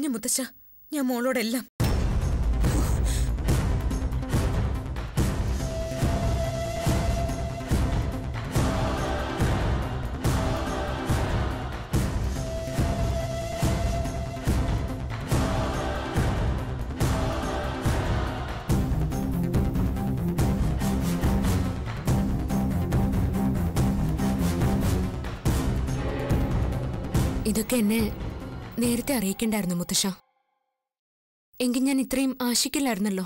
പറഞ്ഞു മുത്തശ്ശ ഞാൻ മോളോടെല്ലാം ഇതൊക്കെ എന്നെ നേരത്തെ അറിയിക്കണ്ടായിരുന്നു മുത്തശ്ശ എങ്കിൽ ഞാൻ ഇത്രയും ആശിക്കില്ലായിരുന്നല്ലോ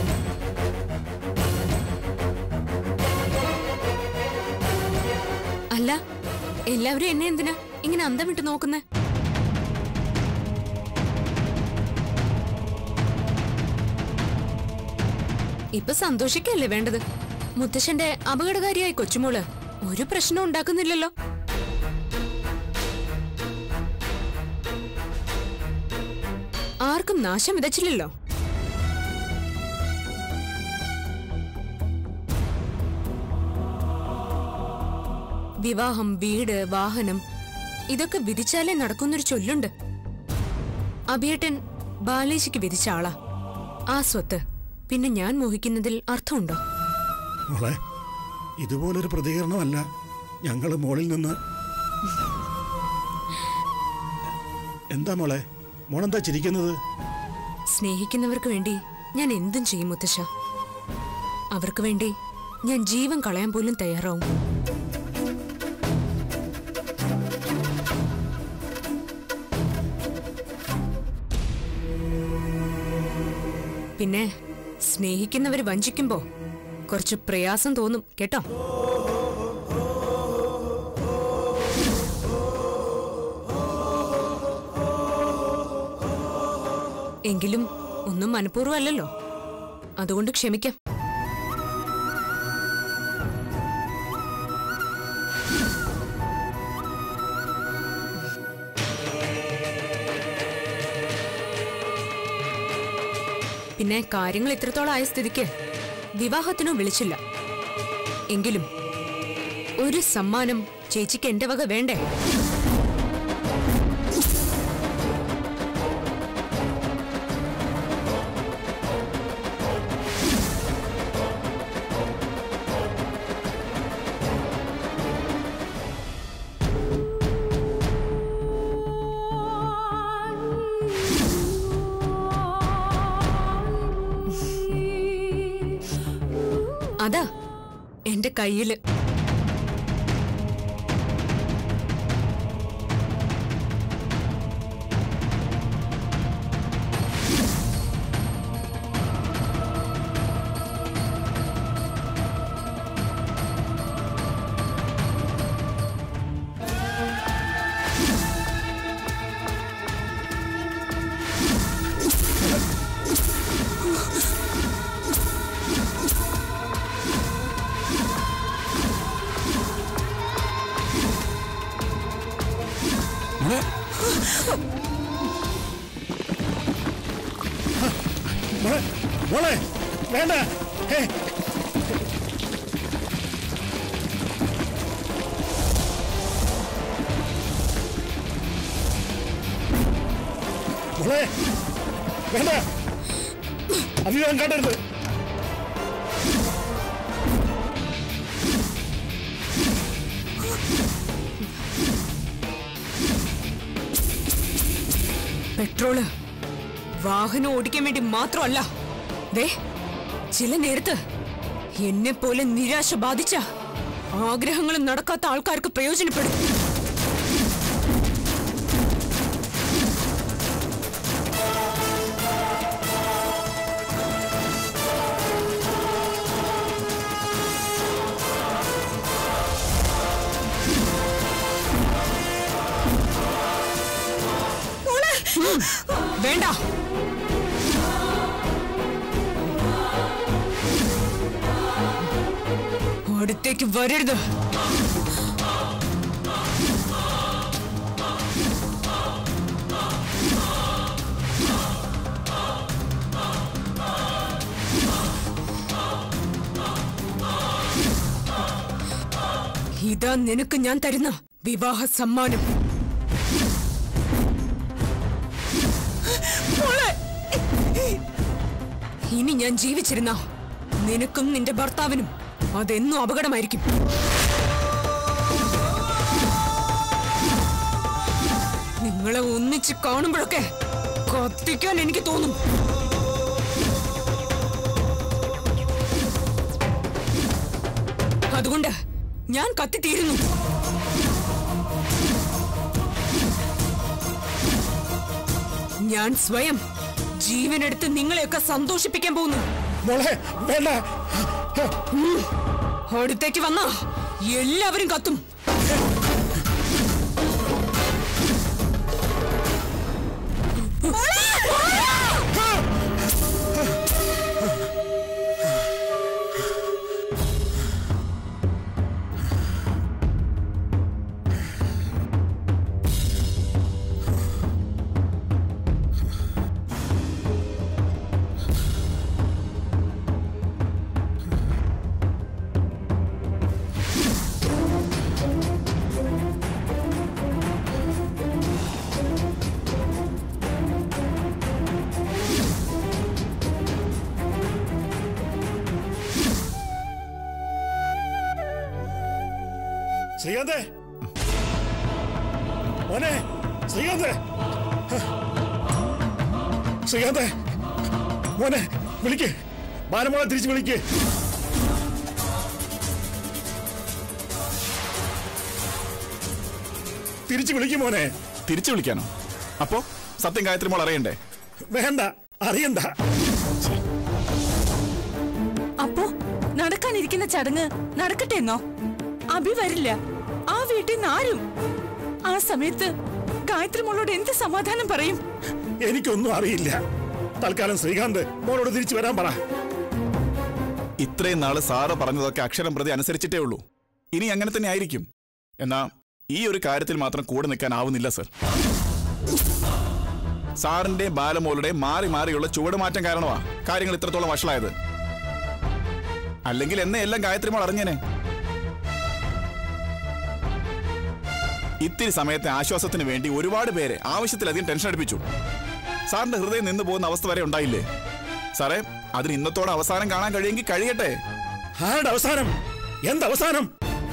അല്ല എല്ലാവരും എന്നെ എന്തിനാ ഇങ്ങനെ അന്തം വിട്ട് നോക്കുന്നേ ഇപ്പൊ സന്തോഷിക്കല്ലേ വേണ്ടത് മുത്തശ്ശന്റെ അപകടകാരിയായ കൊച്ചുമോള് ഒരു പ്രശ്നം ഉണ്ടാക്കുന്നില്ലല്ലോ ആർക്കും നാശം വിതച്ചില്ലല്ലോ വിവാഹം വീട് വാഹനം ഇതൊക്കെ വിധിച്ചാലേ നടക്കുന്നൊരു ചൊല്ലുണ്ട് അഭിയേട്ടൻ ബാലേജിക്ക് വിധിച്ച ആളാ ആ സ്വത്ത് പിന്നെ ഞാൻ മോഹിക്കുന്നതിൽ അർത്ഥമുണ്ടോ മോളെ ഇതുപോലൊരു പ്രതികരണമല്ല ഞങ്ങൾ മോളിൽ നിന്ന് എന്താ മോളെ മോളെന്താ ചിരിക്കുന്നത് സ്നേഹിക്കുന്നവർക്ക് വേണ്ടി ഞാൻ എന്തും ചെയ്യും മുത്തശ്ശ അവർക്ക് വേണ്ടി ഞാൻ ജീവൻ കളയാൻ പോലും തയ്യാറാവും പിന്നെ സ്നേഹിക്കുന്നവർ വഞ്ചിക്കുമ്പോ കുറച്ച് പ്രയാസം തോന്നും കേട്ടോ എങ്കിലും ഒന്നും മനഃപൂർവ്വമല്ലല്ലോ അതുകൊണ്ട് ക്ഷമിക്കാം പിന്നെ കാര്യങ്ങൾ ഇത്രത്തോളം ആയ സ്ഥിതിക്ക് വിവാഹത്തിനോ വിളിച്ചില്ല എങ്കിലും ഒരു സമ്മാനം ചേച്ചിക്ക് എന്റെ വക വേണ്ടേ അതാ എന്റെ കയ്യില് മോളെ മോളെ മോളെ വേണ്ട ഹേ മോളെ വേണ്ട അഭിമാനം കാട്ടരുത് പെട്രോള് വാഹനം ഓടിക്കാൻ വേണ്ടി മാത്രമല്ല ദേ ചില നേരത്ത് എന്നെ പോലെ നിരാശ ബാധിച്ച ആഗ്രഹങ്ങളും നടക്കാത്ത ആൾക്കാർക്ക് പ്രയോജനപ്പെടും ഉം, വേണ്ട അടുത്തേക്ക് വരരുത് ഇതാ നിനക്ക് ഞാൻ തരുന്ന വിവാഹ സമ്മാനം ഇനി ഞാൻ ജീവിച്ചിരുന്ന നിനക്കും നിന്റെ ഭർത്താവിനും അതെന്നും അപകടമായിരിക്കും നിങ്ങളെ ഒന്നിച്ച് കാണുമ്പോഴൊക്കെ കത്തിക്കാൻ എനിക്ക് തോന്നും അതുകൊണ്ട് ഞാൻ കത്തിത്തീരുന്നു ഞാൻ സ്വയം ജീവനെടുത്ത് നിങ്ങളെയൊക്കെ സന്തോഷിപ്പിക്കാൻ പോകുന്നു മോളെ വേണ്ട അടുത്തേക്ക് വന്നാ എല്ലാവരും കത്തും ശ്രീകാന്തേ മോനെ ശ്രീകാന്തേ ശ്രീകാന്തേ മോനെ വിളിക്ക് ബാലമോളെ തിരിച്ച് വിളിക്ക് തിരിച്ചു വിളിക്കും മോനെ തിരിച്ചു വിളിക്കാനോ അപ്പോ സത്യം ഗായത്രി മോൾ അറിയണ്ടേ വേണ്ട അറിയണ്ട അപ്പോ നടക്കാനിരിക്കുന്ന ചടങ്ങ് നടക്കട്ടെ എന്നോ അഭി വരില്ല ആ വീട്ടിൽ നിന്ന് ആരും ആ സമയത്ത് ഗായത്രി മോളോട് എന്ത് സമാധാനം പറയും എനിക്കൊന്നും അറിയില്ല തൽക്കാലം ശ്രീകാന്ത് മോളോട് തിരിച്ചു വരാൻ പറ ഇത്രയും നാള് സാറ് പറഞ്ഞതൊക്കെ അക്ഷരം പ്രതി അനുസരിച്ചിട്ടേ ഉള്ളൂ ഇനി അങ്ങനെ തന്നെ ആയിരിക്കും എന്നാ ഈ ഒരു കാര്യത്തിൽ മാത്രം കൂടെ നിൽക്കാനാവുന്നില്ല സർ സാറിന്റെ ബാലമോളുടെ മാറി മാറിയുള്ള ചുവടുമാറ്റം കാരണമാ കാര്യങ്ങൾ ഇത്രത്തോളം വഷളായത് അല്ലെങ്കിൽ എന്നെ എല്ലാം ഗായത്രി മോൾ അറിഞ്ഞേനെ ഇത്തിരി സമയത്തെ ആശ്വാസത്തിന് വേണ്ടി ഒരുപാട് പേരെ ആവശ്യത്തിലധികം ടെൻഷൻ അടുപ്പിച്ചു സാറിന്റെ ഹൃദയം നിന്നു പോകുന്ന അവസ്ഥ വരെ ഉണ്ടായില്ലേ സാറേ അതിന് ഇന്നത്തോടെ അവസാനം കാണാൻ കഴിയെങ്കിൽ കഴിയട്ടെ ആരുടെ അവസാനം എന്ത് അവസാനം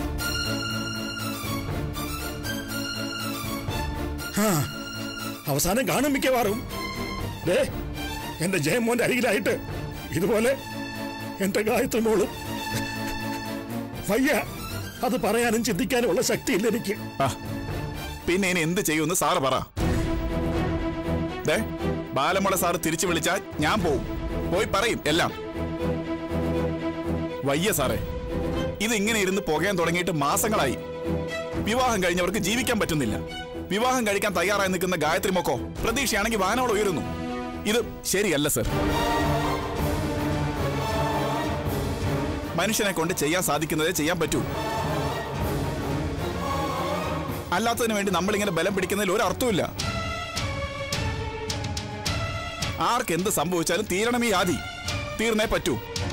ആ, അവസാനം കാണും മിക്കവാറും ദേ എന്റെ ജയമോന്റെ അരികിലായിട്ട് ഇതുപോലെ എന്റെ ഗായത്രി മോളും വയ്യ അത് പറയാനും ചിന്തിക്കാനും ഉള്ള ശക്തിയില്ല എനിക്ക് ആ, പിന്നെ ഇനി എന്ത് ചെയ്യുമെന്ന് സാറ് പറ ദേ ബാലമുള സാറ് തിരിച്ചു വിളിച്ചാൽ ഞാൻ പോവും പോയി പറയും എല്ലാം വയ്യ സാറേ ഇത് ഇങ്ങനെ ഇരുന്ന് പുകയാൻ തുടങ്ങിയിട്ട് മാസങ്ങളായി വിവാഹം കഴിഞ്ഞവർക്ക് ജീവിക്കാൻ പറ്റുന്നില്ല വിവാഹം കഴിക്കാൻ തയ്യാറായി നിൽക്കുന്ന ഗായത്രി മൊക്കോ പ്രതീക്ഷയാണെങ്കിൽ വാനോട് ഉയരുന്നു ഇത് ശരിയല്ല സർ മനുഷ്യനെ കൊണ്ട് ചെയ്യാൻ സാധിക്കുന്നതേ ചെയ്യാൻ പറ്റൂ അല്ലാത്തതിനു വേണ്ടി നമ്മളിങ്ങനെ ബലം പിടിക്കുന്നതിൽ ഒരു അർത്ഥമില്ല ആർക്ക് എന്ത് സംഭവിച്ചാലും തീരണം ഈ ആദി തീർന്നേ പറ്റൂ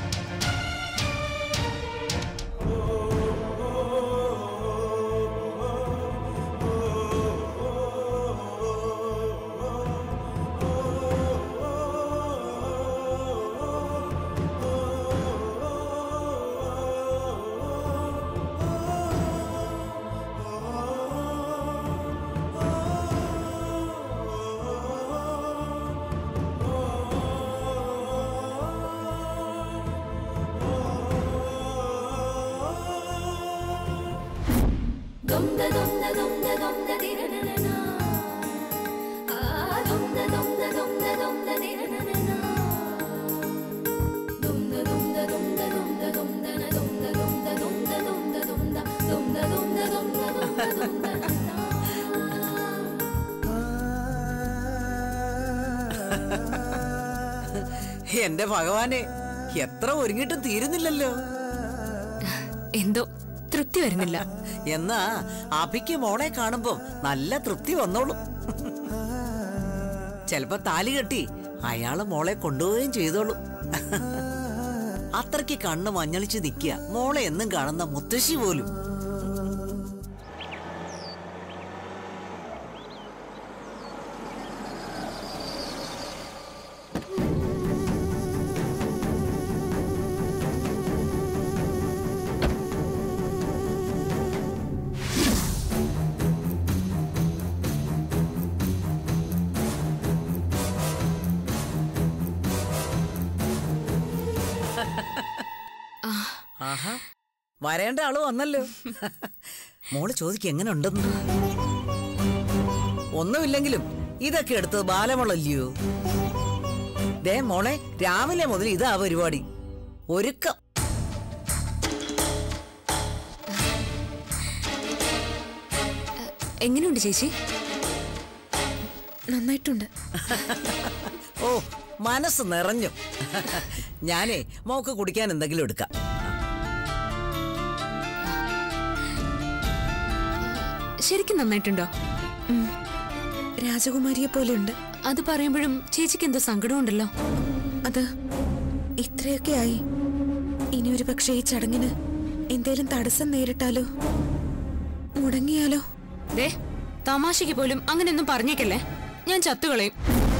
Dumda dumda dumda dumda diranana. Ah, dumda dumda dumda dumda diranana. Dumda dumda dumda dumda dumda na dumda dumda dumda dumda dumda dumda dumda dumda dumda dumda na. എന്റെ ഭഗവാനെ എത്ര ഒരുങ്ങിട്ടും തീരുന്നില്ലല്ലോ എന്തോ തൃപ്തി വരുന്നില്ല എന്നാ അഭിക്ക് മോളെ കാണുമ്പോ നല്ല തൃപ്തി വന്നോളും ചെലപ്പോ താലി കെട്ടി അയാള് മോളെ കൊണ്ടുപോവുകയും ചെയ്തോളും അത്രയ്ക്ക് കണ്ണ് മഞ്ഞളിച്ച് നിൽക്കുക മോളെ എന്നും കാണുന്ന മുത്തശ്ശി പോലും വരേണ്ട ആള് വന്നല്ലോ മോള് ചോദിക്കും എങ്ങനെ ഉണ്ടെന്ന് ഒന്നുമില്ലെങ്കിലും ഇതൊക്കെ എടുത്തത് ബാലമുള്ളല്ലയോ ദേ മോളെ രാവിലെ മുതൽ ഇതാ പരിപാടി ഒരുക്കം എങ്ങനെയുണ്ട് ചേച്ചി നന്നായിട്ടുണ്ട് ഓ മനസ്സ് നിറഞ്ഞു ഞാനേ മോക്ക് കുടിക്കാൻ എന്തെങ്കിലും എടുക്കാം ശരിക്കും നന്നായിട്ടുണ്ടോ രാജകുമാരിയെ പോലെയുണ്ട് അത് പറയുമ്പോഴും ചേച്ചിക്ക് എന്തോ സങ്കടമുണ്ടല്ലോ അത് ഇത്രയൊക്കെ ആയി ഇനി ഒരു പക്ഷേ ഈ ചടങ്ങിന് എന്തേലും തടസ്സം നേരിട്ടാലോ മുടങ്ങിയാലോ ദേ തമാശയ്ക്ക് പോലും അങ്ങനെയൊന്നും പറഞ്ഞേക്കല്ലേ ഞാൻ ചത്തുകളയും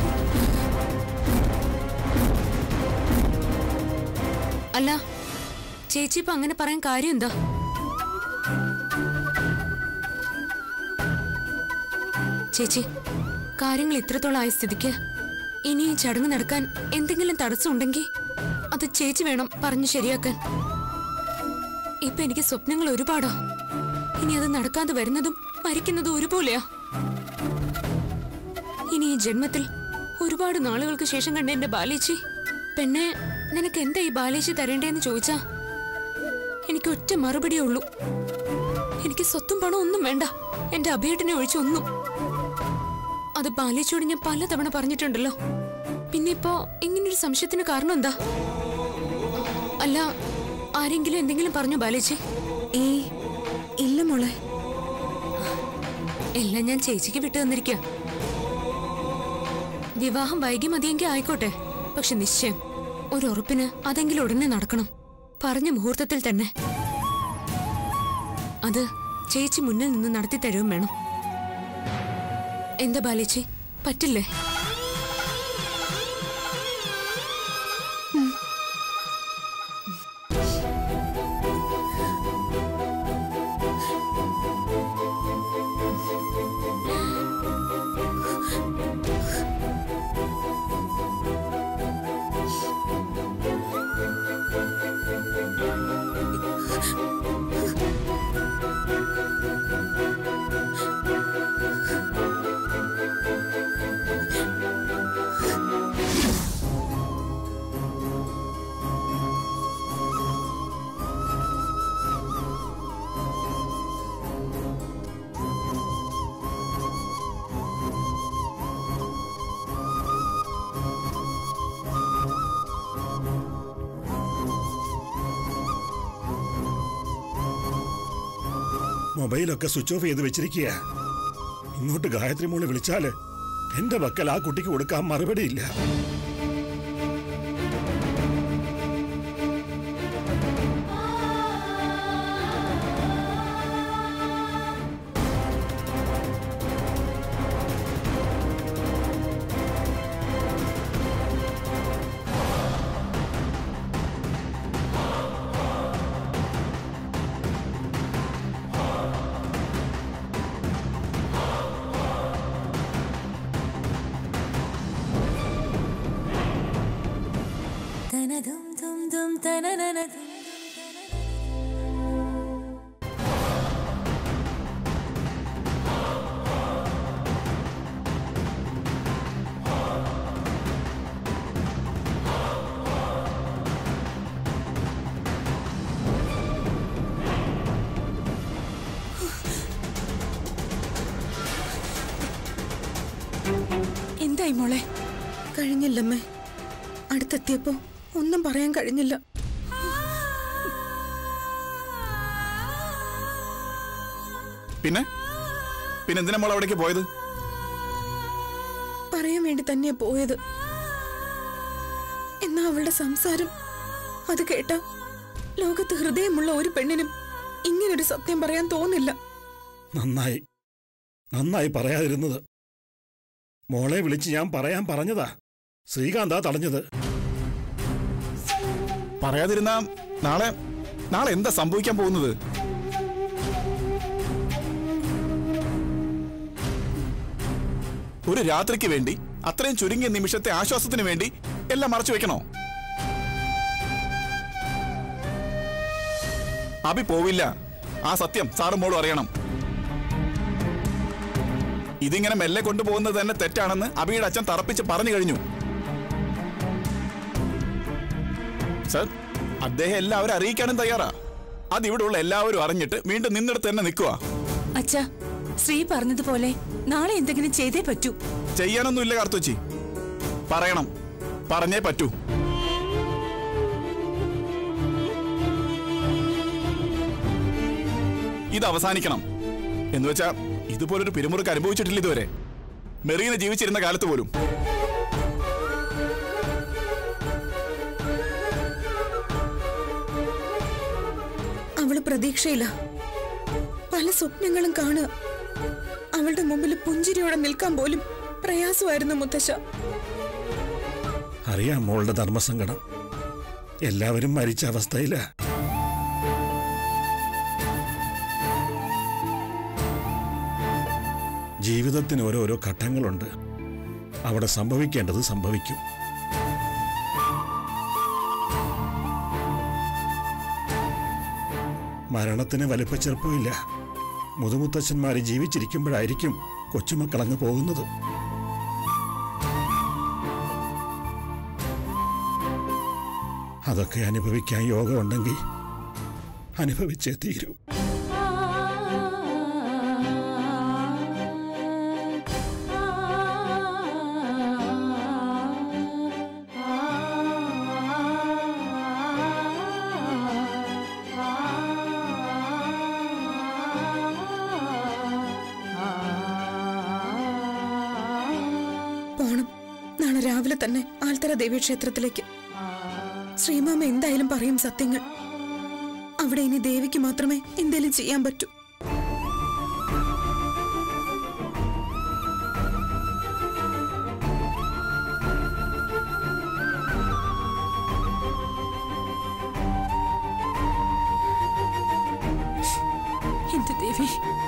അല്ല ചേച്ചി ഇപ്പൊ അങ്ങനെ പറയാൻ കാര്യം എന്താ ചേച്ചി കാര്യങ്ങൾ ഇത്രത്തോളം ആയ സ്ഥിതിക്ക് ഇനി ഈ ചടങ്ങ് നടക്കാൻ എന്തെങ്കിലും തടസ്സം ഉണ്ടെങ്കിൽ അത് ചേച്ചി വേണം പറഞ്ഞു ശരിയാക്കാൻ ഇപ്പൊ എനിക്ക് സ്വപ്നങ്ങൾ ഒരുപാടാ ഇനി അത് നടക്കാതെ വരുന്നതും മരിക്കുന്നതും ഒരുപോലെയാ ഇനി ഈ ജന്മത്തിൽ ഒരുപാട് നാളുകൾക്ക് ശേഷം കണ്ട എന്റെ ബാലേച്ചി പെണ്ണെ നിനക്ക് എന്താ ഈ ബാലേച്ചി തരേണ്ടേന്ന് ചോദിച്ചാ എനിക്ക് ഒറ്റ മറുപടിയേ ഉള്ളൂ എനിക്ക് സ്വത്തും പണം ഒന്നും വേണ്ട എന്റെ അഭേട്ടനെ ഒഴിച്ചൊന്നും അത് ബാലേച്ചിയോട് ഞാൻ പലതവണ പറഞ്ഞിട്ടുണ്ടല്ലോ പിന്നെ ഇപ്പോ ഇങ്ങനൊരു സംശയത്തിന് കാരണം എന്താ അല്ല ആരെങ്കിലും എന്തെങ്കിലും പറഞ്ഞു ബാലേച്ചി ഏ ഇല്ല മോളെ എല്ലാം ഞാൻ ചേച്ചിക്ക് വിട്ടു തന്നിരിക്കുക വിവാഹം വൈകി മതിയെങ്കിൽ ആയിക്കോട്ടെ പക്ഷെ നിശ്ചയം ഒരു ഉറപ്പിന് അതെങ്കിലും ഉടനെ നടക്കണം പറഞ്ഞ മുഹൂർത്തത്തിൽ തന്നെ അത് ചേച്ചി മുന്നിൽ നിന്ന് നടത്തി തരുകയും വേണം എന്താ ബാലേച്ചി പറ്റില്ലേ മൊബൈലൊക്കെ സ്വിച്ച് ഓഫ് ചെയ്ത് വെച്ചിരിക്കുക ഇങ്ങോട്ട് ഗായത്രി മോള് വിളിച്ചാല് എന്റെ പക്കൽ ആ കുട്ടിക്ക് കൊടുക്കാൻ മറുപടിയില്ല എന്തായി മോളെ കഴിഞ്ഞില്ലമ്മേ അടുത്തെത്തിയപ്പോ ഒന്നും പറയാൻ കഴിഞ്ഞില്ല പിന്നെ പിന്നെ എന്തിനാ മോൾ അവിടേക്ക് പോയത് പറയാൻ വേണ്ടി തന്നെയാ പോയത് എന്നാ അവളുടെ സംസാരം അത് കേട്ട ലോകത്ത് ഹൃദയമുള്ള ഒരു പെണ്ണിനും ഇങ്ങനൊരു സത്യം പറയാൻ തോന്നില്ല നന്നായി നന്നായി പറയാതിരുന്നത് മോളെ വിളിച്ച് ഞാൻ പറയാൻ പറഞ്ഞതാ ശ്രീകാന്താ തടഞ്ഞത് പറയാതിരുന്ന നാളെ നാളെ എന്താ സംഭവിക്കാൻ പോകുന്നത് ഒരു രാത്രിക്ക് വേണ്ടി അത്രയും ചുരുങ്ങിയ നിമിഷത്തെ ആശ്വാസത്തിന് വേണ്ടി എല്ലാം മറച്ചു വെക്കണോ അഭി പോവില്ല ആ സത്യം സാറും മോളും അറിയണം ഇതിങ്ങനെ മെല്ലെ കൊണ്ടുപോകുന്നത് തന്നെ തെറ്റാണെന്ന് അബിയുടെ അച്ഛൻ തറപ്പിച്ച് പറഞ്ഞു കഴിഞ്ഞു സർ അദ്ദേഹം എല്ലാവരും അറിയിക്കാനും തയ്യാറാ അത് ഇവിടെയുള്ള എല്ലാവരും അറിഞ്ഞിട്ട് വീണ്ടും നിന്നിടത്ത് തന്നെ നിൽക്കുക അച്ഛാ ശ്രീ പറഞ്ഞതുപോലെ നാളെ എന്തെങ്കിലും ചെയ്തേ പറ്റൂ ചെയ്യാനൊന്നുമില്ല കാർത്തുച്ചി പറയണം പറഞ്ഞേ പറ്റൂ ഇത് അവസാനിക്കണം എന്ന് വെച്ചാ ഇതുപോലൊരു പിരിമുറുക്ക് അനുഭവിച്ചിട്ടില്ല ഇതുവരെ മെറീന ജീവിച്ചിരുന്ന കാലത്ത് പോലും അവള് പ്രതീക്ഷയില്ല പല സ്വപ്നങ്ങളും കാണുക അവളുടെ മുമ്പിൽ പുഞ്ചിരിയോടെ നിൽക്കാൻ പോലും പ്രയാസമായിരുന്നു മുത്തശ്ശ അറിയാം മോളുടെ ധർമ്മസങ്കടം എല്ലാവരും മരിച്ച അവസ്ഥയില ജീവിതത്തിന് ഓരോരോ ഘട്ടങ്ങളുണ്ട് അവിടെ സംഭവിക്കേണ്ടത് സംഭവിക്കും മരണത്തിന് വലിപ്പച്ചെറുപ്പമില്ല മുതുമുത്തച്ഛന്മാര് ജീവിച്ചിരിക്കുമ്പോഴായിരിക്കും കൊച്ചുമക്കളങ്ങ് പോകുന്നത് അതൊക്കെ അനുഭവിക്കാൻ യോഗമുണ്ടെങ്കിൽ അനുഭവിച്ചേ തീരൂ പോണം നാളെ രാവിലെ തന്നെ ആൽത്തറ ദേവീക്ഷേത്രത്തിലേക്ക് ശ്രീമാമ എന്തായാലും പറയും സത്യങ്ങൾ അവിടെ ഇനി ദേവിക്ക് മാത്രമേ എന്തേലും ചെയ്യാൻ പറ്റൂ എന്റെ ദേവി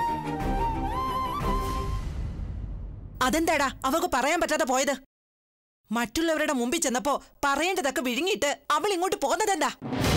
അതെന്താടാ അവക്ക് പറയാൻ പറ്റാതെ പോയത് മറ്റുള്ളവരുടെ മുമ്പിൽ ചെന്നപ്പോ പറയേണ്ടതൊക്കെ വിഴുങ്ങിയിട്ട് അവൾ ഇങ്ങോട്ട് പോന്നതെന്താ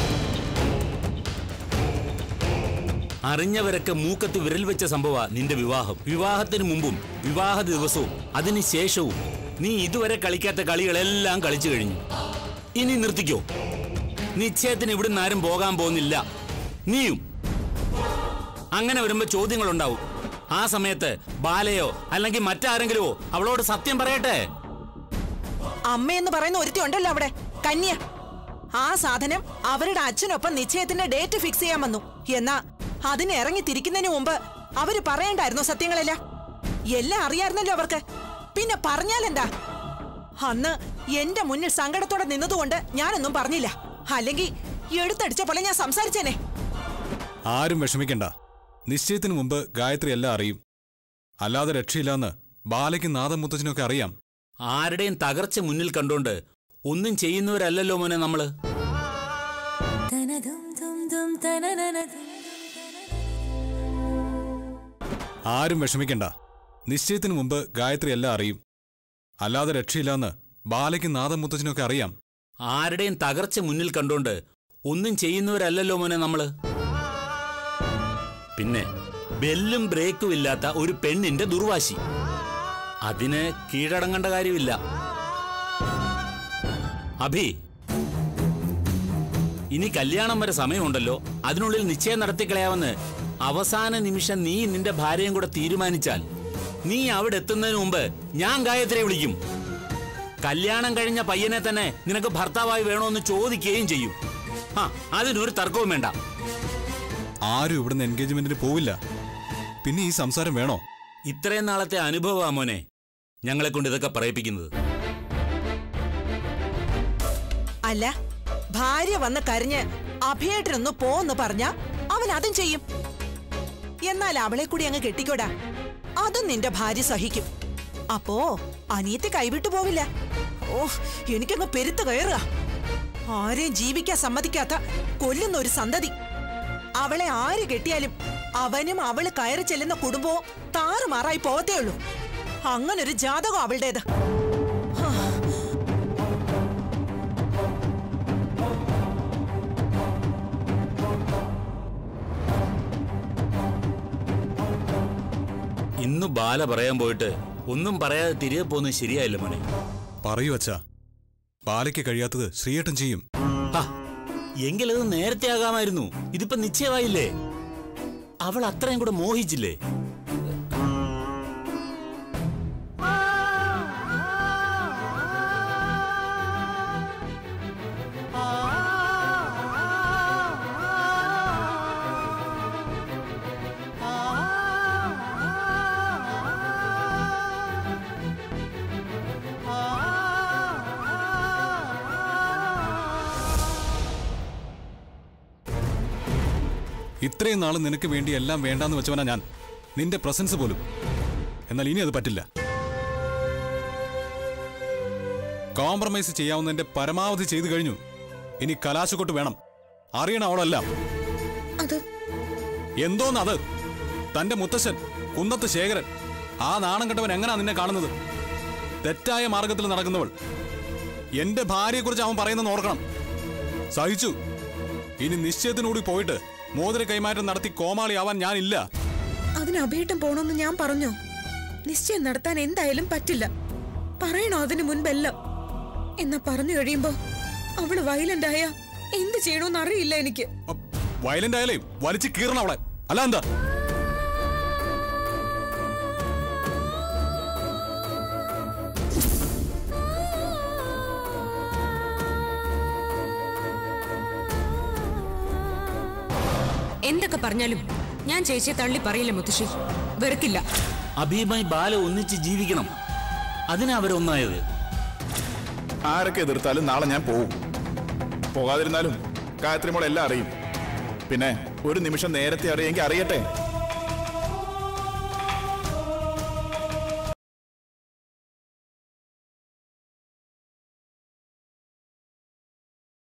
അറിഞ്ഞവരൊക്കെ മൂക്കത്ത് വിരൽ വെച്ച സംഭവ നിന്റെ വിവാഹം വിവാഹത്തിന് മുമ്പും വിവാഹ ദിവസവും അതിന് ശേഷവും നീ ഇതുവരെ കളിക്കാത്ത കളികളെല്ലാം കളിച്ചു കഴിഞ്ഞു ഇനി നിർത്തിക്കോ നിശ്ചയത്തിന് ഇവിടുന്ന് ആരും പോകാൻ പോകുന്നില്ല നീയും അങ്ങനെ വരുമ്പോ ചോദ്യങ്ങളുണ്ടാവും ആ സമയത്ത് ബാലയോ അല്ലെങ്കിൽ മറ്റാരെങ്കിലുമോ അവളോട് സത്യം പറയട്ടെ അമ്മയെന്ന് പറയുന്ന ഒരുത്തി ഉണ്ടല്ലോ അവിടെ കന്യ ആ സാധനം അവരുടെ അച്ഛനൊപ്പം നിശ്ചയത്തിന്റെ ഡേറ്റ് ഫിക്സ് ചെയ്യാൻ വന്നു എന്നാ അതിന് ഇറങ്ങി തിരിക്കുന്നതിന് മുമ്പ് അവര് പറയണ്ടായിരുന്നോ സത്യങ്ങളെല്ലാം എല്ലാം അറിയായിരുന്നല്ലോ അവർക്ക് പിന്നെ പറഞ്ഞാലെന്താ അന്ന് എന്റെ മുന്നിൽ സങ്കടത്തോടെ നിന്നതുകൊണ്ട് ഞാനൊന്നും പറഞ്ഞില്ല അല്ലെങ്കിൽ എടുത്തടിച്ച പോലെ ഞാൻ സംസാരിച്ചേനെ ആരും വിഷമിക്കണ്ട നിശ്ചയത്തിന് മുമ്പ് ഗായത്രി എല്ലാം അറിയും അല്ലാതെ രക്ഷയില്ലാന്ന് ബാലയ്ക്കും നാദമുത്തച്ഛനൊക്കെ അറിയാം ആരുടെയും തകർച്ച മുന്നിൽ കണ്ടോണ്ട് ഒന്നും ചെയ്യുന്നവരല്ലല്ലോ മോനെ നമ്മള് ആരും വിഷമിക്കണ്ട നിശ്ചയത്തിന് മുമ്പ് ഗായത്രി എല്ലാം അറിയും അല്ലാതെ രക്ഷയില്ലാന്ന് ബാലയ്ക്കും നാദമുത്തച്ഛനൊക്കെ അറിയാം ആരുടെയും തകർച്ച മുന്നിൽ കണ്ടോണ്ട് ഒന്നും ചെയ്യുന്നവരല്ലല്ലോ മോനെ നമ്മള് പിന്നെ ബെല്ലും ബ്രേക്കും ഇല്ലാത്ത ഒരു പെണ്ണിന്റെ ദുർവാശി അതിന് കീഴടങ്ങേണ്ട കാര്യമില്ല അഭി ഇനി കല്യാണം വരെ സമയമുണ്ടല്ലോ അതിനുള്ളിൽ നിശ്ചയം നടത്തിക്കളയാമെന്ന് അവസാന നിമിഷം നീ നിന്റെ ഭാര്യയും കൂടെ തീരുമാനിച്ചാൽ നീ അവിടെ എത്തുന്നതിന് മുമ്പ് ഞാൻ ഗായത്രിയെ വിളിക്കും കല്യാണം കഴിഞ്ഞ പയ്യനെ തന്നെ നിനക്ക് ഭർത്താവായി വേണോന്ന് ചോദിക്കുകയും ചെയ്യും ആ അതിനൊരു തർക്കവും വേണ്ട ആരും ഇവിടുന്ന് എൻഗേജ്മെന്റിന് പോവില്ല പിന്നെ ഈ സംസാരം വേണോ ഇത്രയും നാളത്തെ അനുഭവമാ മോനെ ഞങ്ങളെ കൊണ്ട് ഇതൊക്കെ പറയിപ്പിക്കുന്നത് അല്ല ഭാര്യ വന്ന് കരഞ്ഞ് അഭയേട്ടനൊന്ന് പോന്ന് പറഞ്ഞ അവൻ അതും ചെയ്യും എന്നാൽ അവളെ കൂടി അങ്ങ് കെട്ടിക്കോടാ അതും നിന്റെ ഭാര്യ സഹിക്കും അപ്പോ അനിയത്തെ കൈവിട്ടു പോവില്ല ഓ എനിക്കങ്ങ് പെരുത്ത് കയറുക ആരെയും ജീവിക്കാൻ സമ്മതിക്കാത്ത കൊല്ലുന്ന ഒരു സന്തതി അവളെ ആര് കെട്ടിയാലും അവനും അവള് കയറി ചെല്ലുന്ന കുടുംബവും താറുമാറായി പോവത്തേ ഉള്ളൂ അങ്ങനൊരു ജാതകം അവളുടേത് ഒന്ന് ബാല പറയാൻ പോയിട്ട് ഒന്നും പറയാതെ തിരികെ പോകുന്നത് ശരിയായില്ല മോനെ പറയൂ അച്ഛാ ബാലയ്ക്ക് കഴിയാത്തത് ശ്രീയേട്ടൻ ചെയ്യും ഹാ, എങ്കിലത് നേരത്തെ ആകാമായിരുന്നു ഇതിപ്പോ നിശ്ചയമായില്ലേ അവൾ അത്രയും കൂടെ മോഹിച്ചില്ലേ ഇത്രയും നാൾ നിനക്ക് വേണ്ടി എല്ലാം വേണ്ടാന്ന് വെച്ചവനാ ഞാൻ നിന്റെ പ്രസൻസ് പോലും എന്നാൽ ഇനി അത് പറ്റില്ല കോംപ്രമൈസ് ചെയ്യാവുന്നതിന്റെ പരമാവധി ചെയ്തു കഴിഞ്ഞു ഇനി കലാശക്കൊട്ട് വേണം അറിയണം അവളെല്ലാം അത് എന്തോന്ന് അത് തന്റെ മുത്തശ്ശൻ കുന്നത്ത് ശേഖരൻ ആ നാണം കെട്ടവൻ എങ്ങനാ നിന്നെ കാണുന്നത് തെറ്റായ മാർഗത്തിൽ നടക്കുന്നവൾ എന്റെ ഭാര്യയെക്കുറിച്ച് അവൻ പറയുന്നെന്ന് ഓർക്കണം സഹിച്ചു ഇനി നിശ്ചയത്തിനൂടി പോയിട്ട് മോതിര കൈമാറ്റം നടത്തി കോമാളിയാവാൻ ഞാനില്ല അതിന് അഭിയേട്ടം പോണമെന്ന് ഞാൻ പറഞ്ഞു നിശ്ചയം നടത്താൻ എന്തായാലും പറ്റില്ല പറയണോ അതിനു മുൻപെല്ലാം എന്നാ പറഞ്ഞു കഴിയുമ്പോ അവള് വയലന്റ് ആയ എന്ത് ചെയ്യണോന്ന് അറിയില്ല എനിക്ക് വയലന്റ് ആയാലേ വലിച്ചു കീറണം അവളെ അല്ല എന്താ എന്തൊക്കെ പറഞ്ഞാലും ഞാൻ ചേച്ചിയെ തള്ളി പറയില്ല മുത്തശ്ശി വെറുക്കില്ല അഭിയുമായി ബാല ഒന്നിച്ച് ജീവിക്കണം അതിനാ അവരൊന്നായത് ആരൊക്കെ എതിർത്താലും നാളെ ഞാൻ പോവും പോകാതിരുന്നാലും ഗായത്രി മോൾ എല്ലാം അറിയും പിന്നെ ഒരു നിമിഷം നേരത്തെ അറിയെങ്കിൽ അറിയട്ടെ